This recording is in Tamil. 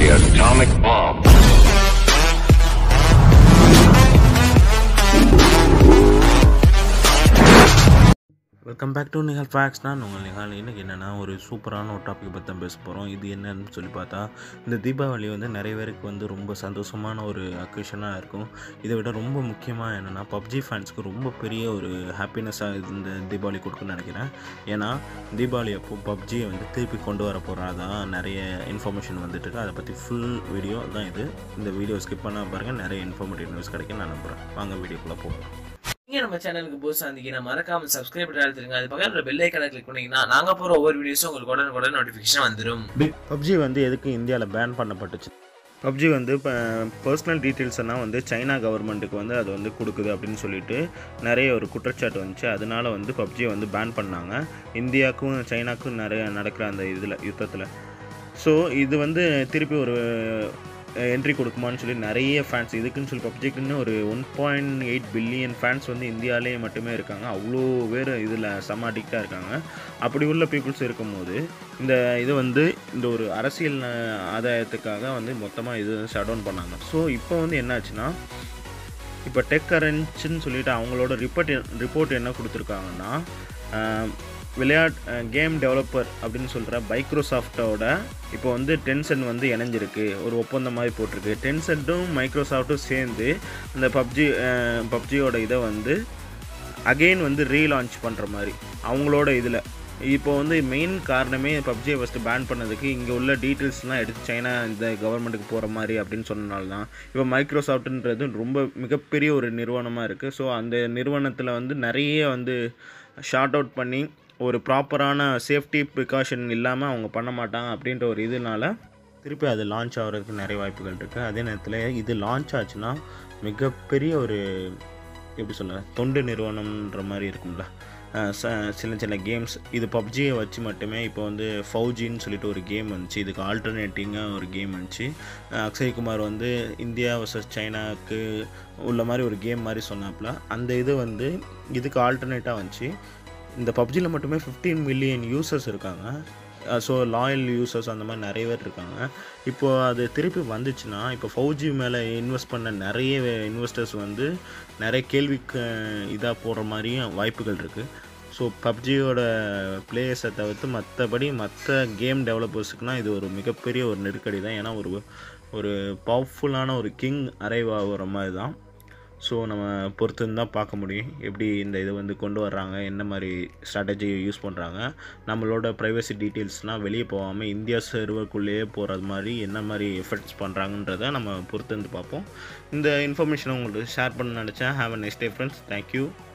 The atomic bomb. Welcome back to நிகழ் ஃபேக்ஸ் நான் உங்கள் நிகழ் இன்றைக்கி என்னென்னா ஒரு சூப்பரான ஒரு டாபிக் பற்றி தான் பேச போகிறோம் இது என்னன்னு சொல்லி பார்த்தா இந்த தீபாவளி வந்து நிறைய பேருக்கு வந்து ரொம்ப சந்தோஷமான ஒரு அக்கேஷனாக இருக்கும் இதை விட ரொம்ப முக்கியமாக என்னென்னா பப்ஜி ஃபேன்ஸ்க்கு ரொம்ப பெரிய ஒரு ஹாப்பினஸ்ஸாக இந்த தீபாவளி கொடுக்குன்னு நினைக்கிறேன் ஏன்னா தீபாவளி அப்போ பப்ஜியை வந்து திருப்பி கொண்டு வர போகிறதா நிறைய இன்ஃபர்மேஷன் வந்துட்டு இருக்கு அதை பற்றி ஃபுல் வீடியோ தான் இது இந்த வீடியோ ஸ்கிப் பண்ண பாருங்கள் நிறைய இன்ஃபர்மேட்டிவ் நியூஸ் கிடைக்கும் நான் நம்புகிறேன் வாங்க வீடியோக்குள்ளே போகலாம் நீங்க நம்ம சேனலுக்கு புதுசா இருந்தீங்கன்னா மறக்காம சப்ஸ்கிரைப் பண்ணி அழுத்துருங்க அது பக்கத்துல பெல் ஐக்கனை கிளிக் பண்ணீங்கன்னா நாங்க போற ஒவ்வொரு வீடியோஸும் உங்களுக்கு உடனுக்குடன் நோட்டிபிகேஷன் வந்துடும் பப்ஜி வந்து எதுக்கு இந்தியாவில் பேன் பண்ணப்பட்டுச்சு பப்ஜி வந்து இப்போ பர்சனல் டீட்டெயில்ஸ் எல்லாம் வந்து சைனா கவர்மெண்ட்டுக்கு வந்து அது வந்து கொடுக்குது அப்படின்னு சொல்லிட்டு நிறைய ஒரு குற்றச்சாட்டு வந்துச்சு அதனால வந்து பப்ஜியை வந்து பேன் பண்ணாங்க இந்தியாவுக்கும் சைனாக்கும் நிறைய நடக்கிற அந்த இதில் யுத்தத்தில் ஸோ இது வந்து திருப்பி ஒரு என்ட்ரி கொடுக்குமான்னு சொல்லி நிறைய ஃபேன்ஸ் இதுக்குன்னு சொல்லி பப்ஜிக்குன்னு ஒரு one point eight billion fans வந்து இந்தியாவிலே மட்டுமே இருக்காங்க அவ்வளோ பேர் இதில் செம்ம அடிக்டாக இருக்காங்க அப்படி உள்ள பீப்புள்ஸ் இருக்கும்போது இந்த இது வந்து இந்த ஒரு அரசியல் அஹ், ஆதாயத்துக்காக வந்து மொத்தமாக இது ஷட் டவுன் பண்ணாங்க ஸோ இப்போ வந்து என்னாச்சுன்னா இப்போ டெக் கரன்ஸ்னு சொல்லிட்டு அவங்களோட ரிப்போர்ட் ரிப்போர்ட் என்ன கொடுத்துருக்காங்கன்னா அஹ், விளையாட் கேம் டெவலப்பர் அப்படின்னு சொல்கிற மைக்ரோசாஃப்டோட இப்போ வந்து டென்சென்ட் வந்து இணைஞ்சிருக்கு ஒரு ஒப்பந்தம் மாதிரி போட்டிருக்கு டென்சென்ட்டும் மைக்ரோசாஃப்ட்டும் சேர்ந்து அந்த பப்ஜி பப்ஜியோட இதை வந்து அகெயின் வந்து ரீலான்ச் பண்ணுற மாதிரி அவங்களோட இதில் இப்போ வந்து மெயின் காரணமே பப்ஜியை ஃபஸ்ட்டு பேன் பண்ணதுக்கு இங்கே உள்ள டீட்டெயில்ஸ்லாம் எடுத்து சைனா இந்த கவர்மெண்ட்டுக்கு போகிற மாதிரி அப்படின்னு சொன்னனால தான் இப்போ மைக்ரோசாஃப்ட்ன்றது ரொம்ப மிகப்பெரிய ஒரு நிறுவனமாக இருக்குது ஸோ அந்த நிறுவனத்தில் வந்து நிறைய வந்து ஷார்ட் அவுட் பண்ணி ஒரு ப்ராப்பரான சேஃப்டி ப்ரிகாஷன் இல்லாமல் அவங்க பண்ண மாட்டாங்க அப்படின்ற ஒரு இதனால திருப்பி அது லான்ச் ஆகிறதுக்கு நிறைய வாய்ப்புகள் இருக்குது அதே நேரத்தில் இது லான்ச் ஆச்சுன்னா மிகப்பெரிய ஒரு எப்படி சொல்ல தொண்டு நிறுவனம்ன்ற மாதிரி இருக்கும்ல அஹ் ச- சின்ன சின்ன கேம்ஸ் இது பப்ஜியை வச்சு மட்டுமே இப்போ வந்து ஃபவுஜின்னு சொல்லிட்டு ஒரு கேம் வந்துச்சு இதுக்கு ஆல்டர்னேட்டிங்காக ஒரு கேம் வந்துச்சு அஹ் அக்ஷய்குமார் வந்து இந்தியா vs சைனாவுக்கு உள்ள மாதிரி ஒரு கேம் மாதிரி சொன்னாப்புல அந்த இது வந்து இதுக்கு ஆல்டர்னேட்டாக வந்துச்சு இந்த பப்ஜியில் மட்டுமே 15 மில்லியன் யூசர்ஸ் இருக்காங்க ஸோ லாயல் யூசர்ஸ் அந்த மாதிரி நிறைய பேர் இருக்காங்க இப்போது அது திருப்பி வந்துச்சுன்னா இப்போ ஃபௌஜி மேலே இன்வெஸ்ட் பண்ண நிறைய இன்வெஸ்டர்ஸ் வந்து நிறைய கேள்விக்கு இதாக போடுற மாதிரியும் வாய்ப்புகள் இருக்குது ஸோ பப்ஜியோட பிளேயர்ஸை தவிர்த்து மற்றபடி மற்ற கேம் டெவலப்பர்ஸுக்குனால் இது ஒரு மிகப்பெரிய ஒரு நெருக்கடி தான் ஏன்னா ஒரு ஒரு பவர்ஃபுல்லான ஒரு கிங் அரைவ் ஆகிற மாதிரி தான் ஸோ நம்ம பொறுத்து தான் பார்க்க முடியும் எப்படி இந்த இதை வந்து கொண்டு வர்றாங்க என்ன மாதிரி ஸ்ட்ராட்டஜி யூஸ் பண்ணுறாங்க நம்மளோட ப்ரைவசி டீட்டெயில்ஸ்லாம் வெளியே போகாமல் இந்தியா சர்வருக்குள்ளேயே போகிறது மாதிரி என்ன மாதிரி எஃபெக்ட்ஸ் பண்ணுறாங்கன்றதை நம்ம பொறுத்து வந்து பார்ப்போம் இந்த இன்ஃபர்மேஷனை உங்களுக்கு ஷேர் பண்ண நினச்சேன் have a next day friends thank you